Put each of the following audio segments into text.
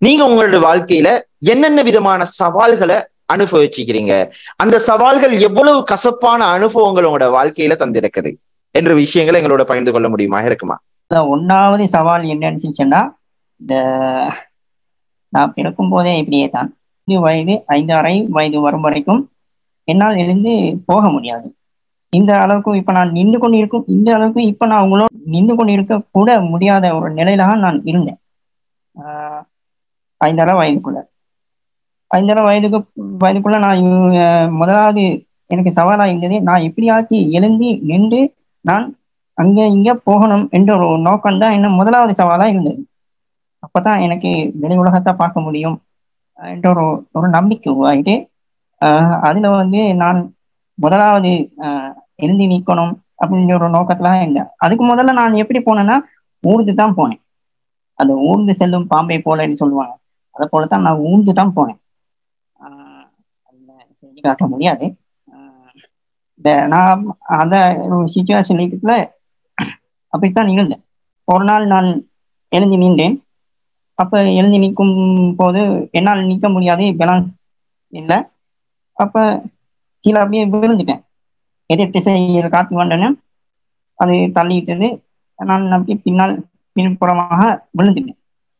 நீங்க உங்களோட வாழ்க்கையில என்னென்ன விதமான சவால்களை அனுபவிச்சுக்கிறீங்க அந்த சவால்கள் எவ்வளவு கசப்பான அனுபவங்கள் உங்களோட வாழ்க்கையில தந்திருக்குது என்ற விஷயங்களை எங்களோட பகிர்ந்து கொள்ள முடியுமா இருக்குமா ஒன்னாவது சவால் என்னன்னு சொன்னா இந்த நான் பிறக்கும் போதே இப்படியே தான் ஐந்து வயது ஐந்து அரை வயது வரும் வரைக்கும் என்னால் எழுந்து போக முடியாது இந்த அளவுக்கு இப்ப நான் நின்று கொண்டு இருக்கும் இந்த அளவுக்கு இப்ப நான் உங்களோட நின்று கொண்டு இருக்க கூட முடியாத ஒரு நிலையில தான் நான் இருந்தேன் ஆஹ் ஐந்தரை வயதுக்குள்ள ஐந்தரை வயதுக்கு வயதுக்குள்ள நான் இவ- முதலாவது எனக்கு சவாலா இருந்தது நான் எப்படியாச்சு எழுந்து நின்று நான் அங்க இங்க போகணும் என்ற ஒரு நோக்கம் தான் என்ன முதலாவது சவாலா இருந்தது அப்பதான் எனக்கு வெளி உலகத்தை பார்க்க முடியும் அஹ் என்ற ஒரு ஒரு நம்பிக்கை உருவாகிட்டு ஆஹ் அதுல வந்து நான் முதலாவது ஆஹ் எழுந்தி நிற்கணும் அப்படின்ற ஒரு நோக்கத்துல தான் இருந்தேன் அதுக்கு முதல்ல நான் எப்படி போனேன்னா ஊர்ந்து தான் போனேன் அது ஊர்ந்து செல்லும் பாம்பை போலன்னு சொல்லுவாங்க அதை போலத்தான் நான் ஊர்ந்து தான் போனேன் ஆஹ் அதுல செஞ்சு காட்ட முடியாது ஆஹ் இந்த நான் அந்த ஒரு சுச்சுவேஷன்ல அப்படித்தான் இருந்தேன் ஒரு நாள் நான் எழுந்து நின்றேன் அப்ப எழுந்து நிற்கும் போது என்னால் நிற்க முடியாது பேலன்ஸ் இல்லை அப்ப கீழே அப்படியே விழுந்துட்டேன் எதிர் திசையில் காத்து வந்தேன்னு அது தள்ளிட்டது நான் அப்படியே பின்னால் பின்புறமாக விழுந்துட்டேன்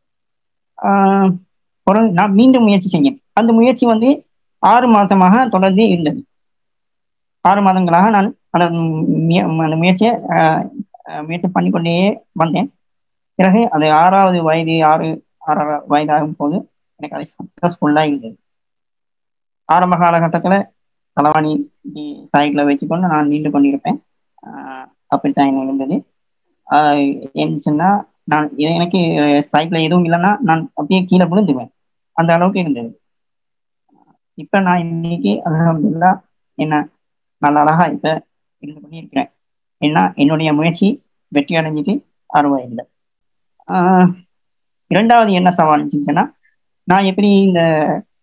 ஆஹ் ஒரு நான் மீண்டும் முயற்சி செஞ்சேன் அந்த முயற்சி வந்து ஆறு மாசமாக தொடர்ந்து இருந்தது ஆறு மாதங்களாக நான் அந்த முய- அந்த முயற்சியை ஆஹ் ஆஹ் முயற்சி பண்ணிக்கொண்டே வந்தேன் பிறகு அது ஆறாவது வயது ஆறு ஆறாவது வயதாகும் போது எனக்கு அது சக்சஸ்ஃபுல்லாக இருந்தது ஆரம்ப காலகட்டத்தில் தலைவாணி சைக்கிளை வச்சுக்கொண்டு நான் நின்று கொண்டிருப்பேன் ஆஹ் அப்படித்தான் எனக்கு இருந்தது ஆஹ் என்னச்சுன்னா நான் இது எனக்கு சைக்கிள் எதுவும் இல்லைன்னா நான் அப்படியே கீழே விழுந்துவேன் அந்த அளவுக்கு இருந்தது இப்ப நான் இன்னைக்கு அலமதுல்லா என்ன நல்ல அழகா இப்ப இருந்து பண்ணியிருக்கிறேன் ஏன்னா என்னுடைய முயற்சி வெற்றி அடைஞ்சிட்டு ஆறு வயதுல ஆஹ் இரண்டாவது என்ன சவால் இருந்துச்சுன்னா நான் எப்படி இந்த